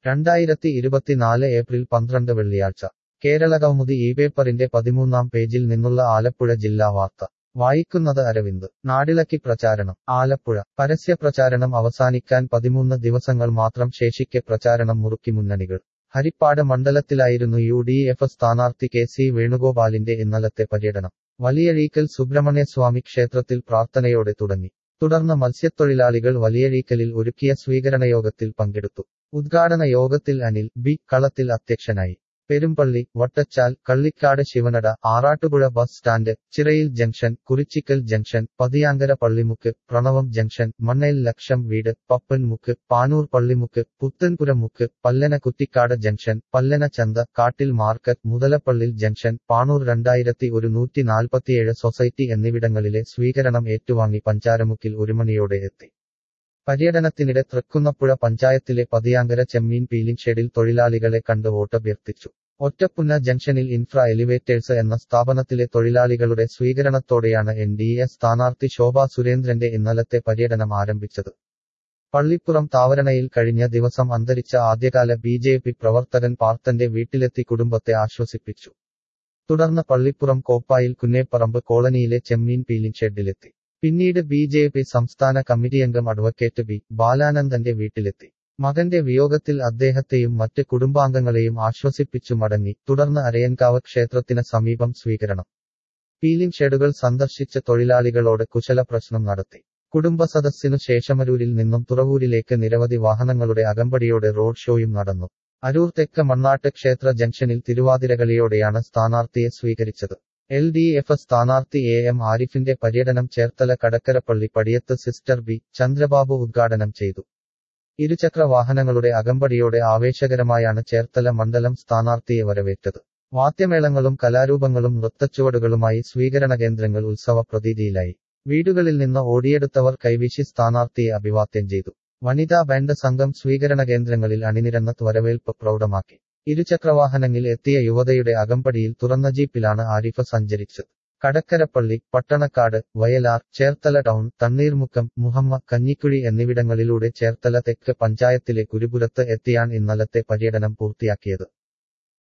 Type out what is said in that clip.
രണ്ടായിരത്തി ഇരുപത്തിനാല് ഏപ്രിൽ പന്ത്രണ്ട് വെള്ളിയാഴ്ച കേരളകൗമുദി ഈ പേപ്പറിന്റെ പതിമൂന്നാം പേജിൽ നിന്നുള്ള ആലപ്പുഴ ജില്ലാ വാർത്ത വായിക്കുന്നത് അരവിന്ദ് നാടിളക്കി പ്രചാരണം ആലപ്പുഴ പരസ്യ പ്രചാരണം അവസാനിക്കാൻ പതിമൂന്ന് ദിവസങ്ങൾ മാത്രം ശേഷിക്കെ പ്രചാരണം മുറുക്കി മുന്നണികൾ ഹരിപ്പാട് മണ്ഡലത്തിലായിരുന്നു യു ഡി എഫ് സ്ഥാനാർത്ഥി കെ സി വേണുഗോപാലിന്റെ ഇന്നലത്തെ പര്യടനം വലിയഴീക്കൽ സുബ്രഹ്മണ്യസ്വാമി ക്ഷേത്രത്തിൽ പ്രാർത്ഥനയോടെ തുടങ്ങി തുടർന്ന് മത്സ്യത്തൊഴിലാളികൾ വലിയഴീക്കലിൽ ഒരുക്കിയ സ്വീകരണയോഗത്തിൽ പങ്കെടുത്തു ഉദ്ഘാടന യോഗത്തിൽ അനിൽ ബി കളത്തിൽ അധ്യക്ഷനായി Perumpally Vattachal Kallikkad Sivanada Arattupuzha bus stand Chirayil junction Kurichikkal junction Pathiyankara Pallimukku Pranavam junction Mannayil Laksham Veedu Pappanmukku Panoor Pallimukku Puthenpura മുക്ക് പല്ലന കുറ്റിക്കാട് ജംഗ്ഷൻ പല്ലന ചന്ത കാട്ടിൽ മാർക്കറ്റ് മുതലപ്പള്ളിൽ ജംഗ്ഷൻ പാണൂർ രണ്ടായിരത്തി ഒരു നൂറ്റി നാൽപ്പത്തിയേഴ് സൊസൈറ്റി എന്നിവിടങ്ങളിലെ സ്വീകരണം ഏറ്റുവാങ്ങി പഞ്ചാരമുക്കിൽ ഒരു മണിയോടെ എത്തി പര്യടനത്തിനിടെ തൃക്കുന്നപ്പുഴ പഞ്ചായത്തിലെ പതിയാങ്കര ചെമ്മീൻ പീലിംഗ് ഷെഡിൽ തൊഴിലാളികളെ കണ്ട് വോട്ടഭ്യർത്ഥിച്ചു ഒറ്റപ്പുന്ന ജംഗ്ഷനിൽ ഇൻഫ്ര എലിവേറ്റേഴ്സ് എന്ന സ്ഥാപനത്തിലെ തൊഴിലാളികളുടെ സ്വീകരണത്തോടെയാണ് എൻ ഡി എ സ്ഥാനാർത്ഥി ശോഭാ സുരേന്ദ്രന്റെ ഇന്നലത്തെ പര്യടനം ആരംഭിച്ചത് പള്ളിപ്പുറം താവരണയിൽ കഴിഞ്ഞ ദിവസം അന്തരിച്ച ആദ്യകാല ബി ജെ പി പ്രവർത്തകൻ പാർത്തന്റെ വീട്ടിലെത്തി കുടുംബത്തെ ആശ്വസിപ്പിച്ചു തുടർന്ന് പള്ളിപ്പുറം കോപ്പായിൽ കുന്നേപ്പറമ്പ് കോളനിയിലെ ചെമ്മീൻ പീലിംഗ് ഷെഡിലെത്തി പിന്നീട് ബി ജെ പി സംസ്ഥാന കമ്മിറ്റിയംഗം അഡ്വക്കേറ്റ് ബി ബാലാനന്ദന്റെ വീട്ടിലെത്തി മകന്റെ വിയോഗത്തിൽ അദ്ദേഹത്തെയും മറ്റ് കുടുംബാംഗങ്ങളെയും ആശ്വസിപ്പിച്ചു മടങ്ങി തുടർന്ന് അരയൻകാവ് ക്ഷേത്രത്തിന് സമീപം സ്വീകരണം പീലിംഗ് ഷെഡുകൾ സന്ദർശിച്ച തൊഴിലാളികളോട് കുശല പ്രശ്നം നടത്തി കുടുംബസദസ്സിനു ശേഷമരൂരിൽ നിന്നും തുറവൂരിലേക്ക് നിരവധി വാഹനങ്ങളുടെ അകമ്പടിയോടെ റോഡ് ഷോയും നടന്നു അരൂർ തെക്ക് മണ്ണാട്ട് ക്ഷേത്ര ജംഗ്ഷനിൽ തിരുവാതിരകളിയോടെയാണ് സ്ഥാനാർത്ഥിയെ സ്വീകരിച്ചത് എൽ ഡി എഫ് സ്ഥാനാർത്ഥി എ എം ആരിഫിന്റെ പര്യടനം ചേർത്തല കടക്കരപ്പള്ളി പടിയത്ത് സിസ്റ്റർ ബി ചന്ദ്രബാബു ഉദ്ഘാടനം ചെയ്തു ഇരുചക്ര വാഹനങ്ങളുടെ അകമ്പടിയോടെ ആവേശകരമായാണ് ചേർത്തല മണ്ഡലം സ്ഥാനാർത്ഥിയെ വരവേറ്റത് വാദ്യമേളങ്ങളും കലാരൂപങ്ങളും നൃത്തച്ചുവടുകളുമായി സ്വീകരണ കേന്ദ്രങ്ങൾ ഉത്സവ പ്രതീതിയിലായി വീടുകളിൽ നിന്ന് ഓടിയെടുത്തവർ കൈവീശി സ്ഥാനാർത്ഥിയെ അഭിവാദ്യം ചെയ്തു വനിതാ ബാൻഡ് സംഘം സ്വീകരണ കേന്ദ്രങ്ങളിൽ അണിനിരന്ന വരവേൽപ്പ് പ്രൗഢമാക്കി ഇരുചക്രവാഹനങ്ങളിൽ എത്തിയ യുവതയുടെ അകമ്പടിയിൽ തുറന്ന ജീപ്പിലാണ് ആരിഫ സഞ്ചരിച്ചത് കടക്കരപ്പള്ളി പട്ടണക്കാട് വയലാർ ചേർത്തല ടൗൺ തണ്ണീർമുക്കം മുഹമ്മ കഞ്ഞിക്കുഴി എന്നിവിടങ്ങളിലൂടെ ചേർത്തല തെക്ക് പഞ്ചായത്തിലെ കുരുപുരത്ത് എത്തിയാണ് ഇന്നലത്തെ പര്യടനം പൂർത്തിയാക്കിയത്